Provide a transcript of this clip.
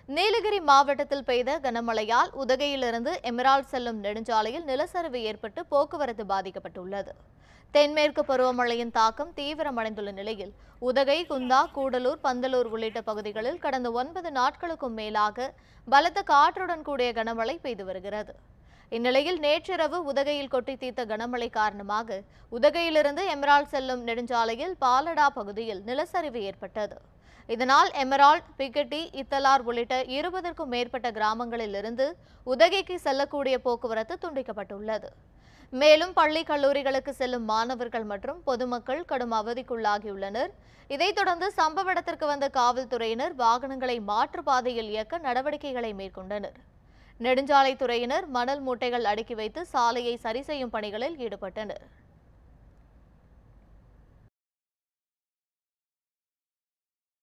நீலகிரி மாவட்டத்தில் பெய்த கனமழையால் உதகையிலிருந்து எமரால்ட் செல்லும் நெடுஞ்சாலையில் நிலச்சரிவு ஏற்பட்டு போக்குவரத்து பாதிக்கப்பட்டுள்ளது தென்மேற்கு பருவமழையின் தாக்கம் தீவிரமடைந்துள்ள நிலையில் உதகை குந்தா கூடலூர் பந்தலூர் உள்ளிட்ட பகுதிகளில் கடந்த ஒன்பது நாட்களுக்கும் மேலாக பலத்த காற்றுடன் கூடிய கனமழை பெய்து வருகிறது இந்நிலையில் நேற்றிரவு உதகையில் கொட்டி தீர்த்த கனமழை காரணமாக உதகையிலிருந்து எமரால்ட் செல்லும் நெடுஞ்சாலையில் பாலடா பகுதியில் நிலச்சரிவு ஏற்பட்டது இதனால் எமரால்ட் பிக்கட்டி இத்தலார் உள்ளிட்ட இருபதற்கும் மேற்பட்ட கிராமங்களில் இருந்து உதகைக்கு செல்லக்கூடிய போக்குவரத்து துண்டிக்கப்பட்டுள்ளது மேலும் பள்ளி கல்லூரிகளுக்கு செல்லும் மாணவர்கள் மற்றும் பொதுமக்கள் கடும் அவதிக்குள்ளாகியுள்ளனர் இதைத் தொடர்ந்து சம்பவ இடத்திற்கு வந்த காவல்துறையினர் வாகனங்களை மாற்று பாதையில் இயக்க நடவடிக்கைகளை மேற்கொண்டனர் நெடுஞ்சாலைத்துறையினர் மணல் மூட்டைகள் அடுக்கி வைத்து சாலையை சரி செய்யும் பணிகளில் ஈடுபட்டனர்